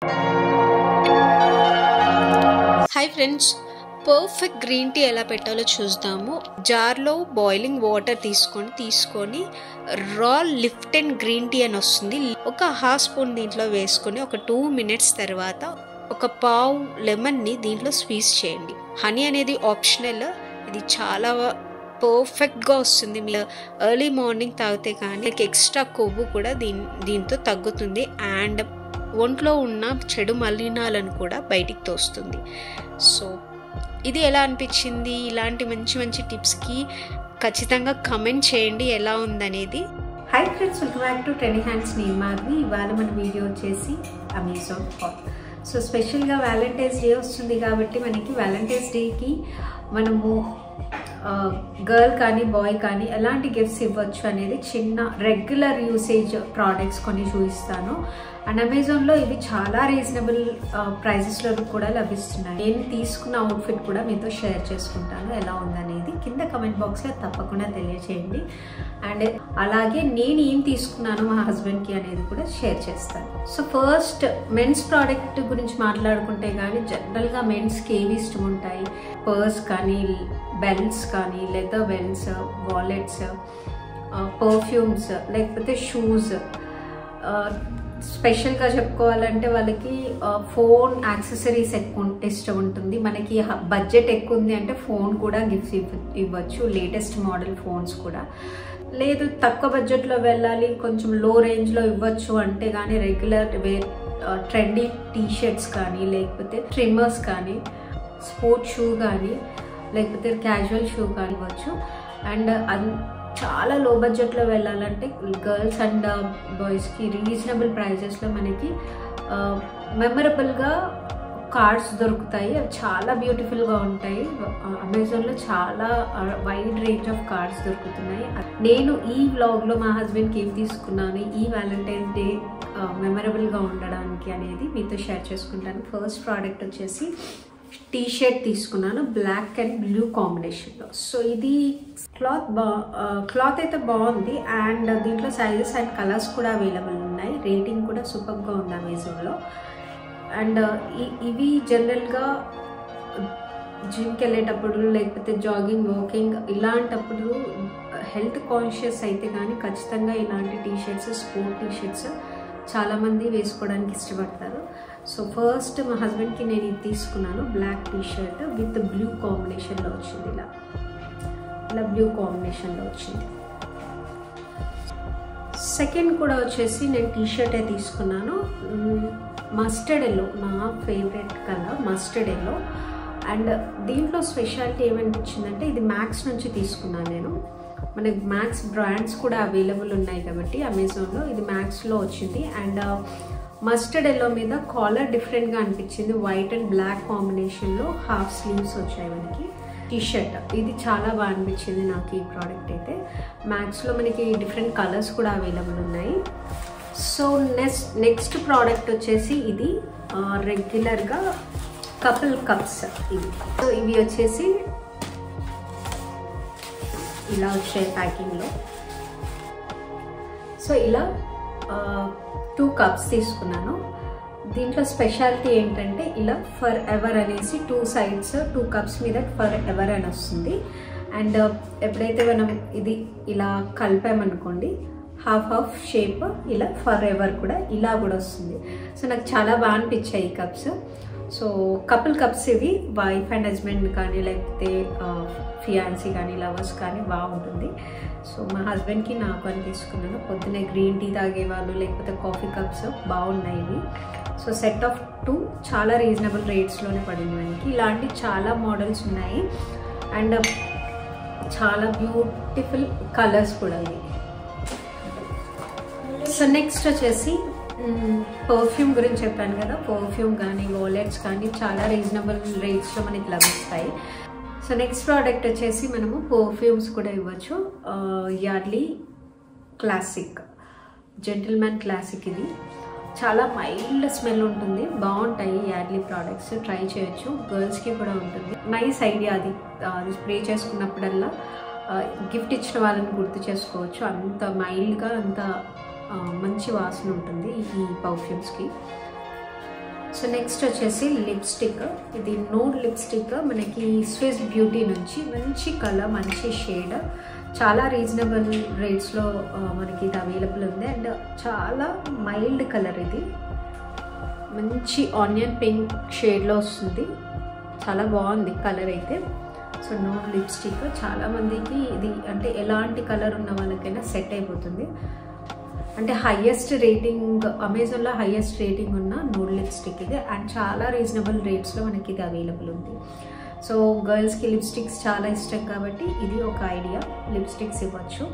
hi friends perfect green tea ఎలా పెట్టాలో చూద్దాము జార్లో బాయిలింగ్ వాటర్ తీసుకొని తీసుకొని రా లిఫ్ట్ అండ్ గ్రీన్ టీ అని వస్తుంది ఒక హాఫ్ స్పూన్ దీంట్లో వేసుకొని ఒక టూ మినిట్స్ తర్వాత ఒక పావు లెమన్ని దీంట్లో స్వీజ్ చేయండి హనీ అనేది ఆప్షనల్ ఇది చాలా పర్ఫెక్ట్గా వస్తుంది మీరు ఎర్లీ మార్నింగ్ తాగితే కానీ ఎక్స్ట్రా కొవ్వు కూడా దీని దీంతో తగ్గుతుంది అండ్ ఒంట్లో ఉన్న చెడు మలినాలను కూడా బయటికి తోస్తుంది సో ఇది ఎలా అనిపించింది ఇలాంటి మంచి మంచి టిప్స్కి ఖచ్చితంగా కమెంట్ చేయండి ఎలా ఉందనేది hi friends welcome back to trendy hands నేను మాధవి ఇవాళ మన వీడియో వచ్చేసి అమెజాన్ హాల్ సో స్పెషల్గా వ్యాలంటైన్స్ డే వస్తుంది కాబట్టి మనకి వ్యాలంటైన్స్ డేకి మనము గర్ల్ కానీ బాయ్ కానీ ఎలాంటి గిఫ్ట్స్ ఇవ్వచ్చు అనేది చిన్న రెగ్యులర్ యూసేజ్ ప్రోడక్ట్స్ కొన్ని చూపిస్తాను అండ్ అమెజాన్లో ఇవి చాలా రీజనబుల్ ప్రైజెస్లో కూడా లభిస్తున్నాయి నేను తీసుకున్న అవుట్ఫిట్ కూడా మీతో షేర్ చేసుకుంటాను ఎలా ఉందనేది కింద కమెంట్ బాక్స్లో తప్పకుండా తెలియచేయండి అండ్ అలాగే నేను ఏం తీసుకున్నాను మా హస్బెండ్కి అనేది కూడా షేర్ చేస్తాను సో ఫస్ట్ మెన్స్ ప్రోడక్ట్ గురించి మాట్లాడుకుంటే కానీ జనరల్గా మెన్స్కి ఏవి ఇష్టం ఉంటాయి పర్స్ కానీ బెల్ట్స్ కానీ లెదర్ బెల్ట్స్ వాలెట్స్ పర్ఫ్యూమ్స్ లేకపోతే షూస్ స్పెషల్గా చెప్పుకోవాలంటే వాళ్ళకి ఫోన్ యాక్సెసరీస్ ఎక్కువ ఇష్టం ఉంటుంది మనకి బడ్జెట్ ఎక్కువ ఉంది అంటే ఫోన్ కూడా గిఫ్ట్స్ ఇవ్వచ్చు లేటెస్ట్ మోడల్ ఫోన్స్ కూడా లేదు తక్కువ బడ్జెట్లో వెళ్ళాలి కొంచెం లో రేంజ్లో ఇవ్వచ్చు అంటే కానీ regular wear trendy T shirts కానీ లేకపోతే ట్రిమ్మర్స్ కానీ స్పోర్ట్స్ షూ కానీ లేకపోతే క్యాజువల్ షూ కానీ ఇవ్వచ్చు అండ్ అన్ చాలా లో బడ్జెట్లో వెళ్ళాలంటే గర్ల్స్ అండ్ బాయ్స్కి రీజనబుల్ ప్రైజెస్లో మనకి మెమరబుల్గా కార్డ్స్ దొరుకుతాయి అవి చాలా బ్యూటిఫుల్గా ఉంటాయి అమెజాన్లో చాలా వైడ్ రేంజ్ ఆఫ్ కార్డ్స్ దొరుకుతున్నాయి నేను ఈ వ్లాగ్లో మా హస్బెండ్కి ఏం తీసుకున్నాను ఈ వ్యాలంటైన్స్ డే మెమరబుల్గా ఉండడానికి అనేది మీతో షేర్ చేసుకుంటాను ఫస్ట్ ప్రోడక్ట్ వచ్చేసి టీ షర్ట్ తీసుకున్నాను బ్లాక్ అండ్ బ్లూ కాంబినేషన్లో సో ఇది క్లాత్ బా క్లాత్ అయితే బాగుంది అండ్ దీంట్లో సైజెస్ అండ్ కలర్స్ కూడా అవైలబుల్ ఉన్నాయి రేటింగ్ కూడా సూపర్గా ఉంది అమెజాన్లో అండ్ ఇవి జనరల్గా జిమ్కి వెళ్ళేటప్పుడు లేకపోతే జాగింగ్ వాకింగ్ ఇలాంటప్పుడు హెల్త్ కాన్షియస్ అయితే కానీ ఖచ్చితంగా ఇలాంటి T shirts sport T shirts చాలామంది వేసుకోవడానికి ఇష్టపడతారు సో ఫస్ట్ మా హస్బెండ్కి నేను ఇది తీసుకున్నాను black T shirt with blue కాంబినేషన్లో వచ్చింది ఇలా ఇలా బ్లూ కాంబినేషన్లో వచ్చింది సెకండ్ కూడా వచ్చేసి నేను టీ షర్టే తీసుకున్నాను మస్టర్డ్ ఎల్లో నా favourite colour mustard yellow and దీంట్లో స్పెషాలిటీ ఏమనిపించిందంటే ఇది మ్యాక్స్ నుంచి తీసుకున్నాను నేను మనకి మ్యాక్స్ బ్రాండ్స్ కూడా అవైలబుల్ ఉన్నాయి కాబట్టి అమెజాన్లో ఇది మ్యాక్స్లో వచ్చింది అండ్ మస్టర్డ్ ఎల్లో మీద కాలర్ డిఫరెంట్గా అనిపించింది వైట్ అండ్ బ్లాక్ కాంబినేషన్లో హాఫ్ స్లీవ్స్ వచ్చాయి మనకి టీ షర్ట్ ఇది చాలా బాగా అనిపించింది నాకు ఈ ప్రోడక్ట్ అయితే మ్యాక్స్లో మనకి డిఫరెంట్ కలర్స్ కూడా అవైలబుల్ ఉన్నాయి సో నెక్స్ట్ నెక్స్ట్ ప్రోడక్ట్ వచ్చేసి ఇది రెగ్యులర్గా కపుల్ కప్స్ ఇవి సో ఇవి వచ్చేసి ఇలా వచ్చాయి ప్యాకింగ్లో సో ఇలా టూ కప్స్ తీసుకున్నాను దీంట్లో స్పెషాలిటీ ఏంటంటే ఇలా ఫర్ ఎవర్ అనేసి టూ సైడ్స్ టూ కప్స్ మీద ఫర్ ఎవర్ అని వస్తుంది అండ్ ఎప్పుడైతే మనం ఇది ఇలా కలిపామనుకోండి హాఫ్ హాఫ్ షేప్ ఇలా ఫర్ ఎవర్ కూడా ఇలా కూడా వస్తుంది సో నాకు చాలా బాగా అనిపించాయి ఈ కప్స్ సో కపుల్ కప్స్ ఇవి వైఫ్ అండ్ హస్బెండ్ కానీ లేకపోతే ఫియాన్సీ కానీ లవర్స్ కానీ బాగుంటుంది సో మా హస్బెండ్కి నాకు అని తీసుకున్నాను పొద్దున్నే గ్రీన్ టీ తాగేవాళ్ళు లేకపోతే కాఫీ కప్స్ బాగున్నాయి ఇవి సో సెట్ ఆఫ్ టూ చాలా రీజనబుల్ రేట్స్లోనే పడింది మనకి ఇలాంటి చాలా మోడల్స్ ఉన్నాయి అండ్ చాలా బ్యూటిఫుల్ కలర్స్ కూడా ఇవి సో నెక్స్ట్ వచ్చేసి పర్ఫ్యూమ్ గురించి చెప్పాను కదా పర్ఫ్యూమ్ కానీ వాలెట్స్ కానీ చాలా రీజనబుల్ రేట్స్లో మనకి లభిస్తాయి సో నెక్స్ట్ ప్రోడక్ట్ వచ్చేసి మనము పర్ఫ్యూమ్స్ కూడా ఇవ్వచ్చు యార్లీ క్లాసిక్ జెంటిల్మెన్ క్లాసిక్ ఇది చాలా మైల్డ్ స్మెల్ ఉంటుంది బాగుంటాయి యాడ్లీ ప్రోడక్ట్స్ ట్రై చేయొచ్చు గర్ల్స్కి కూడా ఉంటుంది నైస్ ఐడియా అది అది స్ప్రే చేసుకున్నప్పుడల్లా గిఫ్ట్ ఇచ్చిన వాళ్ళని గుర్తు చేసుకోవచ్చు అంత మైల్డ్గా అంత మంచి వాసన ఉంటుంది ఈ పర్ఫ్యూమ్స్కి సో నెక్స్ట్ వచ్చేసి లిప్స్టిక్ ఇది నోడ్ లిప్స్టిక్ మనకి స్విస్ బ్యూటీ నుంచి మంచి కలర్ మంచి షేడ్ చాలా రీజనబుల్ రేట్స్లో మనకి ఇది అవైలబుల్ ఉంది అండ్ చాలా మైల్డ్ కలర్ ఇది మంచి ఆనియన్ పింక్ షేడ్లో వస్తుంది చాలా బాగుంది కలర్ అయితే సో నోడ్ లిప్స్టిక్ చాలామందికి ఇది అంటే ఎలాంటి కలర్ ఉన్న వాళ్ళకైనా సెట్ అయిపోతుంది అంటే హయ్యెస్ట్ రేటింగ్ అమెజాన్లో హయ్యెస్ట్ రేటింగ్ ఉన్న నోడ్ లిప్స్టిక్ ఇది అండ్ చాలా రీజనబుల్ రేట్స్లో మనకి ఇది అవైలబుల్ ఉంది సో గర్ల్స్కి లిప్స్టిక్స్ చాలా ఇష్టం కాబట్టి ఇది ఒక ఐడియా లిప్స్టిక్స్ ఇవ్వచ్చు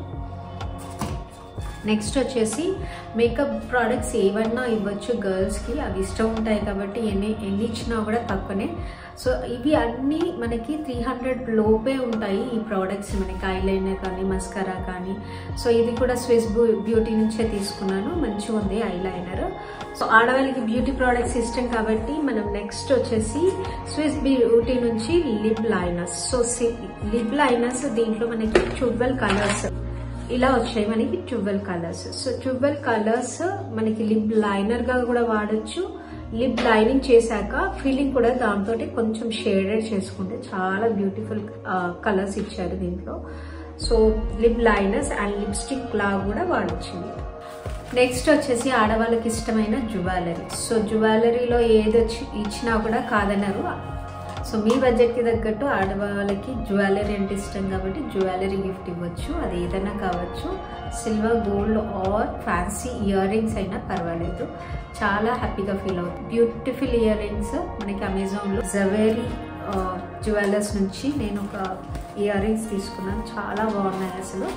నెక్స్ట్ వచ్చేసి మేకప్ ప్రోడక్ట్స్ ఏవన్నా ఇవ్వచ్చు గర్ల్స్కి అవి ఇష్టం ఉంటాయి కాబట్టి ఎన్ని ఎన్ని ఇచ్చినా కూడా తక్కువనే సో ఇవి అన్నీ మనకి త్రీ హండ్రెడ్ లోపే ఉంటాయి ఈ ప్రోడక్ట్స్ మనకి ఐలైనర్ కానీ మస్కరా కానీ సో ఇది కూడా స్విస్ బ్యూటీ నుంచే తీసుకున్నాను మంచిగా ఉంది ఐలైనర్ సో ఆడవాళ్ళకి బ్యూటీ ప్రోడక్ట్స్ ఇష్టం కాబట్టి మనం నెక్స్ట్ వచ్చేసి స్విస్ బ్యూటీ నుంచి lip liners so lip liners దీంట్లో మనకి ట్వెల్వ్ కలర్స్ ఇలా వచ్చాయి మనకి twelve colours so twelve colours మనకి లిప్ లైనర్ గా కూడా వాడచ్చు లిప్ లైనింగ్ చేశాక ఫీలింగ్ కూడా దాంతో కొంచెం షేడెడ్ చేసుకుంటే చాలా బ్యూటిఫుల్ కలర్స్ ఇచ్చారు దీంట్లో so lip liners and lipstick లా కూడా వాడచ్చు నెక్స్ట్ వచ్చేసి ఆడవాళ్ళకి ఇష్టమైన జ్యువెలరీ సో జ్యువెలరీలో ఏది వచ్చి ఇచ్చినా కూడా కాదన్నారు సో మీ బడ్జెట్కి తగ్గట్టు ఆడవాళ్ళకి జ్యువెలరీ అంటే ఇష్టం కాబట్టి జ్యువెలరీ గిఫ్ట్ ఇవ్వచ్చు అది ఏదైనా కావచ్చు silver gold or fancy earrings అయినా పర్వాలేదు చాలా హ్యాపీగా ఫీల్ అవుతుంది బ్యూటిఫుల్ ఇయర్ రింగ్స్ మనకి అమెజాన్లో జవేరీ జ్యువెలర్స్ నుంచి నేను ఒక ఇయర్ రింగ్స్ తీసుకున్నాను చాలా బాగున్నాయి అసలు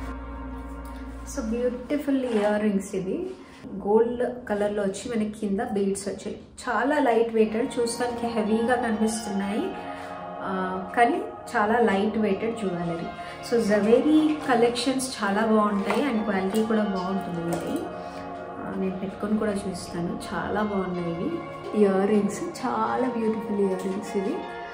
సో బ్యూటిఫుల్ ఇయర్ రింగ్స్ ఇవి గోల్డ్ కలర్లో వచ్చి మనకి కింద బీడ్స్ వచ్చాయి చాలా లైట్ వెయిటెడ్ చూడడానికి హెవీగా కనిపిస్తున్నాయి కానీ చాలా light weighted jewellery so Zaveri collections చాలా బాగుంటాయి అండ్ క్వాలిటీ కూడా బాగుంటుంది ఇది నేను పెట్టుకొని కూడా చూస్తాను చాలా బాగున్నాయి ఇవి ఇయర్ రింగ్స్ చాలా బ్యూటిఫుల్ ఇయర్ రింగ్స్ ఇవి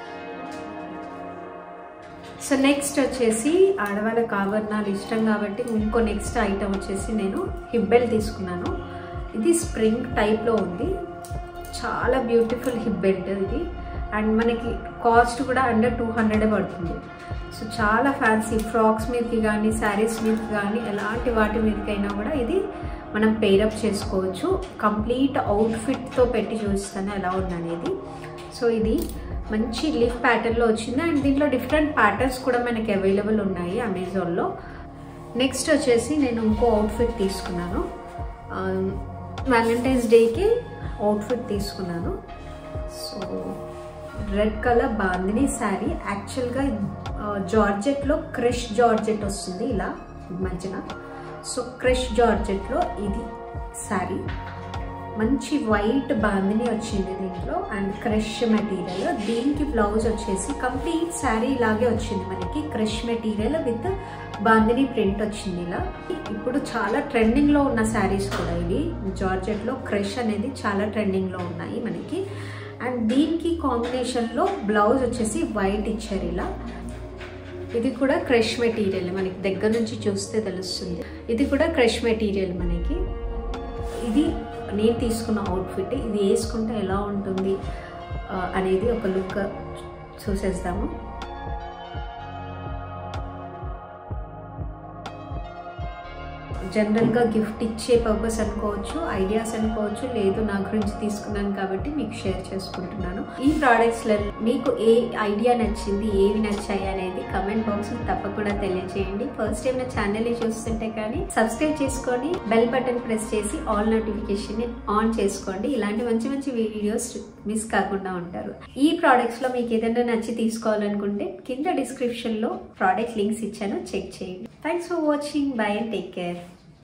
సో నెక్స్ట్ వచ్చేసి ఆడవాళ్ళకి ఆభరణాలు ఇష్టం కాబట్టి ఇంకో నెక్స్ట్ ఐటమ్ వచ్చేసి నేను హిబ్బెల్ తీసుకున్నాను ఇది స్ప్రింగ్ టైప్లో ఉంది చాలా బ్యూటిఫుల్ హిబ్బెల్ట్ ఇది అండ్ మనకి కాస్ట్ కూడా అండర్ టూ హండ్రెడే పడుతుంది సో చాలా ఫ్యాన్సీ ఫ్రాక్స్ మీదకి కానీ శారీస్ మీదకి కానీ ఎలాంటి వాటి మీదకైనా కూడా ఇది మనం పేరప్ చేసుకోవచ్చు కంప్లీట్ అవుట్ఫిట్తో పెట్టి చూస్తాను ఎలా ఉందనేది సో ఇది మంచి లిఫ్ ప్యాటర్న్లో వచ్చింది అండ్ దీంట్లో డిఫరెంట్ ప్యాటర్న్స్ కూడా మనకి అవైలబుల్ ఉన్నాయి అమెజాన్లో నెక్స్ట్ వచ్చేసి నేను ఇంకో అవుట్ఫిట్ తీసుకున్నాను వ్యాలంటైన్స్ డేకి అవుట్ఫిట్ తీసుకున్నాను so red colour bandhani sari యాక్చువల్గా జార్జెట్లో క్రష్ జార్జెట్ వస్తుంది ఇలా మధ్యన సో క్రష్ జార్జెట్లో ఇది శారీ మంచి వైట్ బాందిని వచ్చింది దీంట్లో అండ్ క్రష్ మెటీరియల్ దీనికి బ్లౌజ్ వచ్చేసి కంప్లీట్ శారీ ఇలాగే వచ్చింది మనకి crush material with bandhani print వచ్చింది ఇలా ఇప్పుడు చాలా ట్రెండింగ్లో ఉన్న శారీస్ కూడా ఇవి జార్జెట్లో క్రష్ అనేది చాలా ట్రెండింగ్లో ఉన్నాయి మనకి అండ్ దీనికి కాంబినేషన్లో బ్లౌజ్ వచ్చేసి వైట్ ఇచ్చారు ఇలా ఇది కూడా క్రష్ మెటీరియల్ మనకి దగ్గర నుంచి చూస్తే తెలుస్తుంది ఇది కూడా క్రష్ మెటీరియల్ మనకి ఇది నేను తీసుకున్న అవుట్ఫిట్ ఇది వేసుకుంటే ఎలా ఉంటుంది అనేది ఒక లుక్ చూసేద్దాము జనరల్గా గిఫ్ట్ ఇచ్చే పర్పస్ అనుకోవచ్చు ఐడియాస్ అనుకోవచ్చు లేదు నా గురించి తీసుకున్నాను కాబట్టి మీకు షేర్ చేసుకుంటున్నాను ఈ ప్రోడక్ట్స్లో మీకు ఏ ఐడియా నచ్చింది ఏవి నచ్చాయి అనేది కమెంట్ బాక్స్ తప్పకుండా తెలియజేయండి ఫస్ట్ టైం నా ఛానల్ని చూస్తుంటే కానీ సబ్స్క్రైబ్ చేసుకొని బెల్ బటన్ ప్రెస్ చేసి ఆల్ నోటిఫికేషన్ ఆన్ చేసుకోండి ఇలాంటి మంచి మంచి వీడియోస్ మిస్ కాకుండా ఉంటారు ఈ ప్రోడక్ట్స్లో మీకు ఏదైనా నచ్చి తీసుకోవాలనుకుంటే కింద డిస్క్రిప్షన్లో ప్రోడక్ట్ లింక్స్ ఇచ్చాను చెక్ చేయండి thanks for watching bye and take care